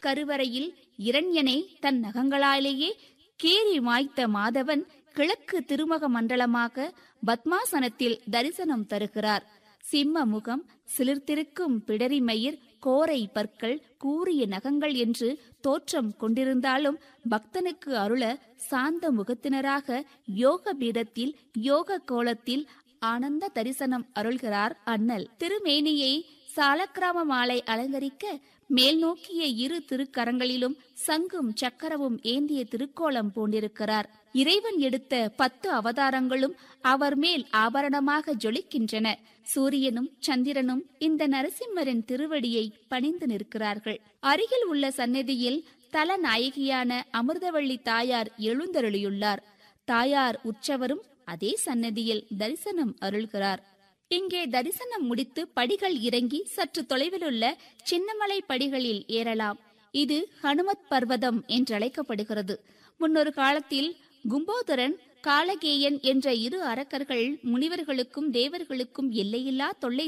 கருவறையில் இரண்யனை தன் நகங்களாலேயே கீறி மாய்த்த மாதவன் கிழக்கு திருமக மண்டலமாக பத்மாசனத்தில் தரிசனம் தருகிறார் சிம்ம முகம் சிலிர்த்திருக்கும் பிடரிமயிர் கோரை பற்கள் கூரிய நகங்கள் என்று தோற்றம் கொண்டிருந்தாலும் பக்தனுக்கு அருள சாந்த முகத்தினராக யோக பீடத்தில் யோக கோலத்தில் ஆனந்த தரிசனம் அருள்கிறார் அண்ணல் திருமேனியை சாலக்கிராம மாலை அலங்கரிக்க மேல் நோக்கிய இரு திருக்கரங்களிலும் சங்கும் சக்கரவும் ஏந்திய திருக்கோலம் பூண்டிருக்கிறார் இறைவன் எடுத்த பத்து அவதாரங்களும் அவர் மேல் ஆபரணமாக ஜொலிக்கின்றன சூரியனும் சந்திரனும் இந்த நரசிம்மரின் திருவடியை பணிந்து நிற்கிறார்கள் அருகில் உள்ள சந்நிதியில் தலநாயகியான அமிர்தவள்ளி தாயார் எழுந்தருளியுள்ளார் தாயார் உற்சவரும் அதே சன்னதியில் தரிசனம் அருள்கிறார் இங்கே தரிசனம் முடித்து படிகள் இறங்கி சற்று தொலைவிலுள்ள சின்னமலை படிகளில் ஏறலாம் இது ஹனுமத் பர்வதம் என்றழைக்கப்படுகிறது முன்னொரு காலத்தில் கும்போதரன் காலகேயன் என்ற இரு அரக்கர்கள் முனிவர்களுக்கும் தேவர்களுக்கும் எல்லையில்லா தொல்லை